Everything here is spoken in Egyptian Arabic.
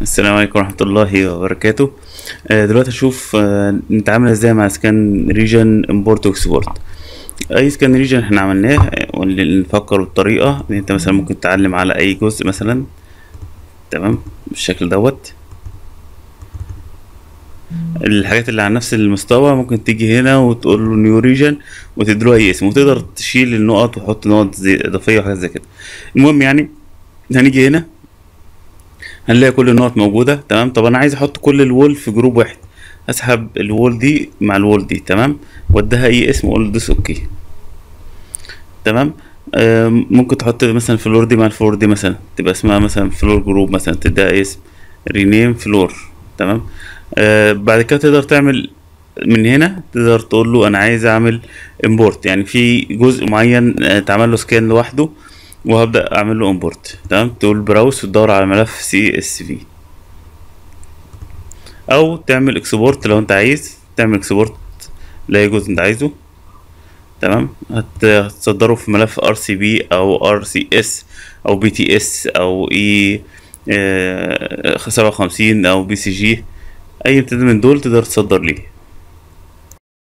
السلام عليكم ورحمة الله وبركاته آه، دلوقتي اشوف آه، نتعامل ازاي مع سكان ريجن امبورت واكسبورت اي سكان ريجن احنا عملناه آه، واللي نفكر بالطريقة ان انت مثلا ممكن تعلم على اي جزء مثلا تمام بالشكل دوت الحاجات اللي على نفس المستوى ممكن تيجي هنا وتقول له نيو ريجن وتديله اي اسم وتقدر تشيل النقط وتحط نقط زي اضافية وحاجات زي كده المهم يعني هنيجي هنا هنلاقي كل النقط موجودة تمام طب أنا عايز أحط كل الوول في جروب واحد أسحب الوول دي مع الوول دي تمام وأديها أي اسم وأقول له دوس أوكي تمام آم، ممكن تحط مثلا فلور دي مع الفلور دي مثلا تبقى اسمها مثلا فلور جروب مثلا تديها اسم رينيم فلور تمام آه بعد كده تقدر تعمل من هنا تقدر تقول له انا عايز اعمل امبورت يعني في جزء معين آه، اتعمل له سكان لوحده وهبدا اعمل له امبورت تمام تقول براوس وتدور على ملف سي اس في او تعمل اكسبورت لو انت عايز تعمل اكسبورت لاي جزء انت عايزه تمام هت- هتصدره في ملف ار سي بي او ار سي اس او بي تي اس او اي سبعة وخمسين او بي سي جي اي امتداد من دول تقدر تصدر ليه